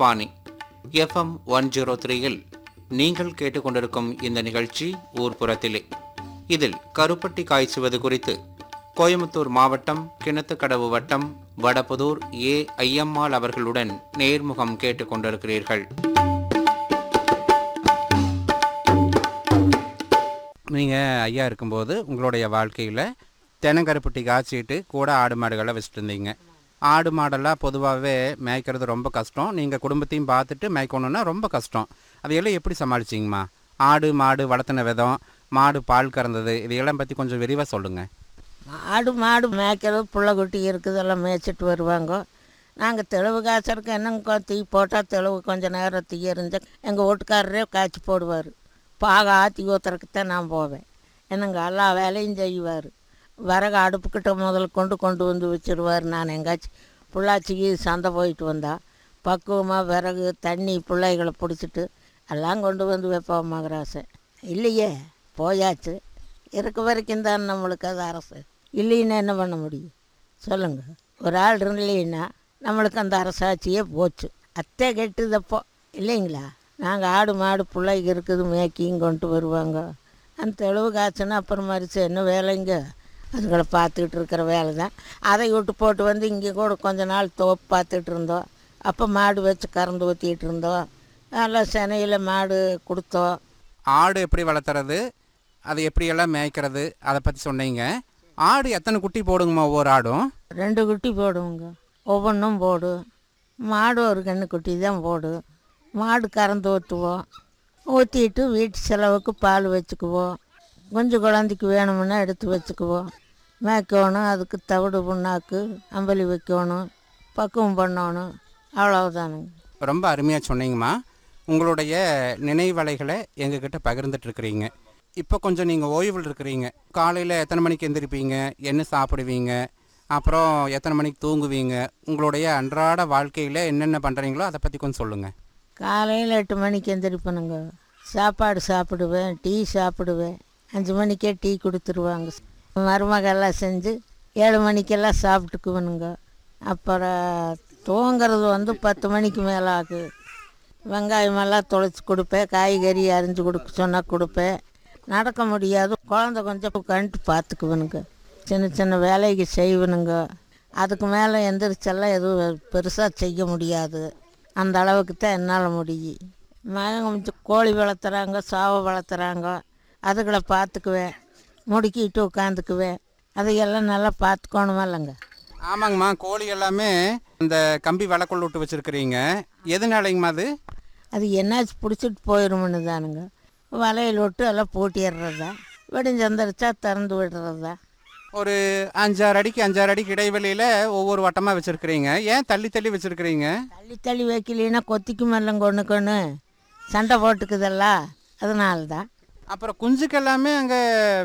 பாணி FM one zero த்ரீயில் நீங்கள் கேட்டுக்கொண்டிருக்கும் இந்த நிகழ்ச்சி ஊர்ப்புறத்திலே இதில் கருப்பட்டி காய்ச்சுவது குறித்து கோயம்புத்தூர் மாவட்டம் கிணத்துக்கடவு வட்டம் வடபுதூர் ஏ ஐயம்மாள் அவர்களுடன் நேர்முகம் கேட்டுக்கொண்டிருக்கிறீர்கள் நீங்கள் ஐயா இருக்கும்போது உங்களுடைய வாழ்க்கையில் தென்னங்கருப்பட்டி காய்ச்சிட்டு கூட ஆடு மாடுகளை வச்சுட்டு இருந்தீங்க ஆடு மாடெல்லாம் பொதுவாகவே மேய்க்கிறது ரொம்ப கஷ்டம் நீங்கள் குடும்பத்தையும் பார்த்துட்டு மேய்க்கணுன்னா ரொம்ப கஷ்டம் அதையெல்லாம் எப்படி சமாளிச்சிங்கம்மா ஆடு மாடு வளர்த்தின விதம் மாடு பால் கறந்தது இதையெல்லாம் பற்றி கொஞ்சம் விரிவாக சொல்லுங்கள் ஆடு மாடு மேய்க்கிறது புள்ளக்குட்டி இருக்குதெல்லாம் மேய்ச்சிட்டு வருவாங்க நாங்கள் தெளிவு காய்ச்சறதுக்கு என்னங்க தீ போட்டால் தெளிவு கொஞ்சம் நேரம் தீ எரிஞ்ச எங்கள் வீட்டுக்காரரே காய்ச்சி போடுவார் பாக ஆற்றி ஊற்றுறதுக்கு தான் நான் போவேன் என்னங்க எல்லா வேலையும் செய்வார் விறகு அடுப்புக்கிட்ட முதல் கொண்டு கொண்டு வந்து வச்சிருவார் நான் எங்காச்சும் புள்ளாச்சிக்கு சந்தை போயிட்டு வந்தா பக்குவமாக விறகு தண்ணி பிள்ளைகளை பிடிச்சிட்டு எல்லாம் கொண்டு வந்து வைப்போம் மகராசன் இல்லையே போயாச்சு இருக்க வரைக்கும் தான் நம்மளுக்கு அது அரசு இல்லைன்னா என்ன பண்ண முடியும் சொல்லுங்கள் ஒரு ஆள் இல்லைன்னா நம்மளுக்கு அந்த அரசாட்சியே போச்சு அத்தை கெட்டுதப்போ இல்லைங்களா நாங்கள் ஆடு மாடு பிள்ளைங்க இருக்குது மேய்க்கியும் கொண்டு வருவாங்க அந்த தெளிவு காய்ச்சுன்னா அப்புறம் மறிச்சு என்ன வேலைங்க அதுகளை பார்த்துக்கிட்டு இருக்கிற வேலை தான் அதை விட்டு போட்டு வந்து இங்கே கூட கொஞ்ச நாள் தோப்பு பார்த்துட்டு இருந்தோம் அப்போ மாடு வச்சு கறந்து ஊற்றிட்டு இருந்தோம் நல்லா சென்னையில் மாடு கொடுத்தோம் ஆடு எப்படி வளர்த்துறது அது எப்படியெல்லாம் மேய்க்கிறது அதை பற்றி சொன்னீங்க ஆடு எத்தனை குட்டி போடுங்கம்மா ஒவ்வொரு ஆடும் ரெண்டு குட்டி போடுவோங்க ஒவ்வொன்றும் போடும் மாடு ஒரு கன்று குட்டி தான் போடும் மாடு கறந்து ஊற்றுவோம் ஊற்றிட்டு வீட்டு செலவுக்கு பால் வச்சுக்குவோம் கொஞ்சம் குழந்தைக்கு வேணுமுன்னா எடுத்து வச்சுக்குவோம் மேய்க்கணும் அதுக்கு தவிடு புண்ணாக்கு அம்பலி வைக்கணும் பக்குவம் பண்ணணும் அவ்வளவுதானுங்க ரொம்ப அருமையாக சொன்னீங்கம்மா உங்களுடைய நினைவலைகளை எங்ககிட்ட பகிர்ந்துட்டு இருக்கிறீங்க இப்போ கொஞ்சம் நீங்கள் ஓய்வில் இருக்கிறீங்க காலையில் எத்தனை மணிக்கு எந்திரிப்பீங்க என்ன சாப்பிடுவீங்க அப்புறம் எத்தனை மணிக்கு தூங்குவீங்க உங்களுடைய அன்றாட வாழ்க்கையில் என்னென்ன பண்ணுறீங்களோ அதை பற்றி கொஞ்சம் சொல்லுங்கள் காலையில் எட்டு மணிக்கு எந்திரிப்பனுங்க சாப்பாடு சாப்பிடுவேன் டீ சாப்பிடுவேன் அஞ்சு மணிக்கே டீ கொடுத்துருவாங்க மருமகெல்லாம் செஞ்சு ஏழு மணிக்கெல்லாம் சாப்பிட்டுக்குவனுங்க அப்புறம் தூங்குறது வந்து பத்து மணிக்கு மேலே ஆகு வெங்காயமெல்லாம் தொலைச்சி கொடுப்பேன் காய்கறி அரிஞ்சு கொடுக்க சொன்னால் கொடுப்பேன் நடக்க முடியாது குழந்த கொஞ்சம் கண்டு பார்த்துக்குவனுங்க சின்ன சின்ன வேலைக்கு செய்வனுங்க அதுக்கு மேலே எந்திரிச்செல்லாம் எதுவும் பெருசாக செய்ய முடியாது அந்த அளவுக்கு தான் என்னால் முடியும் மகன் கொஞ்சம் கோழி வளர்த்துறாங்க சாவை வளர்த்துறாங்க அதுகளை பார்த்துக்குவேன் முடுக்கிட்டு உட்காந்துக்குவேன் அதையெல்லாம் நல்லா பார்த்துக்கணுமா இல்லைங்க ஆமாங்கம்மா கோழி எல்லாமே இந்த கம்பி வலைக்குள்ள விட்டு வச்சுருக்கிறீங்க எதுனாலைங்கம்மா அது அது என்னாச்சு பிடிச்சிட்டு போயிடும்னு தானுங்க வலையில் விட்டு எல்லாம் பூட்டிடுறதா வெடிஞ்சந்திரிச்சா திறந்து விடுறதா ஒரு அஞ்சாறு அடிக்கு அஞ்சாறு அடிக்கு இடைவெளியில் ஒவ்வொரு வட்டமாக வச்சுருக்கிறீங்க ஏன் தள்ளி தள்ளி வச்சுருக்கிறீங்க தள்ளி தள்ளி வைக்கலைன்னா கொத்திக்கும் இல்லைங்க ஒன்றுக்கு ஒன்று சண்டை போட்டுக்குதல்ல அதனால தான் அப்புறம் குஞ்சுக்கு எல்லாமே அங்கே